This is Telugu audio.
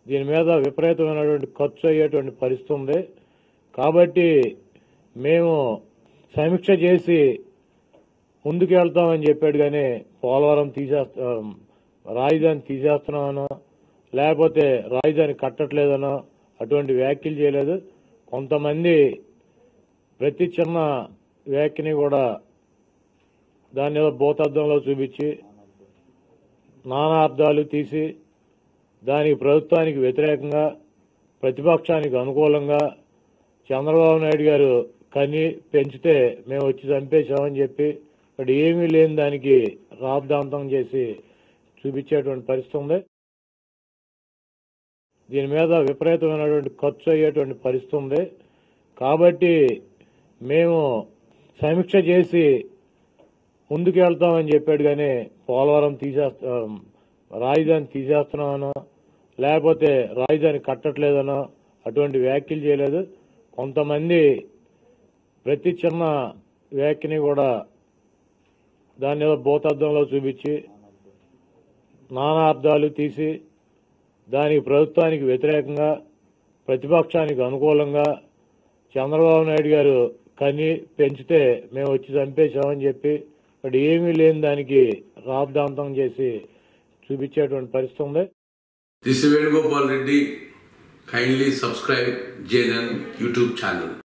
దీని మీద విపరీతమైనటువంటి ఖర్చు అయ్యేటువంటి పరిస్థితి ఉంది కాబట్టి మేము సమీక్ష చేసి ముందుకు వెళ్తామని చెప్పాడు కానీ పోలవరం తీసేస్తా రాజధాని తీసేస్తున్నామనో లేకపోతే రాజధాని కట్టట్లేదనో అటువంటి వ్యాఖ్యలు చేయలేదు కొంతమంది ప్రతి చిన్న వ్యాఖ్యని కూడా దాని ఏదో భూతద్దంలో చూపించి నానా అర్థాలు తీసి దానికి ప్రభుత్వానికి వ్యతిరేకంగా ప్రతిపక్షానికి అనుకూలంగా చంద్రబాబు నాయుడు గారు కని పెంచితే మేము వచ్చి చంపేశామని చెప్పి ఇక్కడ ఏమీ లేని దానికి రాద్ధాంతం చేసి చూపించేటువంటి పరిస్థితి ఉంది దీని మీద విపరీతమైనటువంటి ఖర్చు అయ్యేటువంటి పరిస్థితి ఉంది కాబట్టి మేము సమీక్ష చేసి ముందుకు వెళ్తామని చెప్పాడు కానీ పోలవరం తీసేస్తా రాజధాని తీసేస్తున్నామనో లేకపోతే రాజధాని కట్టట్లేదనో అటువంటి వ్యాఖ్యలు చేయలేదు కొంతమంది ప్రతి చిన్న వ్యాఖ్యని కూడా దాని ఏదో భూతద్దంలో చూపించి నానా అర్థాలు తీసి దానికి ప్రభుత్వానికి వ్యతిరేకంగా ప్రతిపక్షానికి అనుకూలంగా చంద్రబాబు నాయుడు గారు కని పెంచితే మేము వచ్చి చంపేశామని చెప్పి ఇక్కడ ఏమీ లేని దానికి రాద్ధాంతం చేసి చూపించేటువంటి పరిస్థితి ఉంది This is Venugopal Reddy. Kindly subscribe JNN YouTube channel.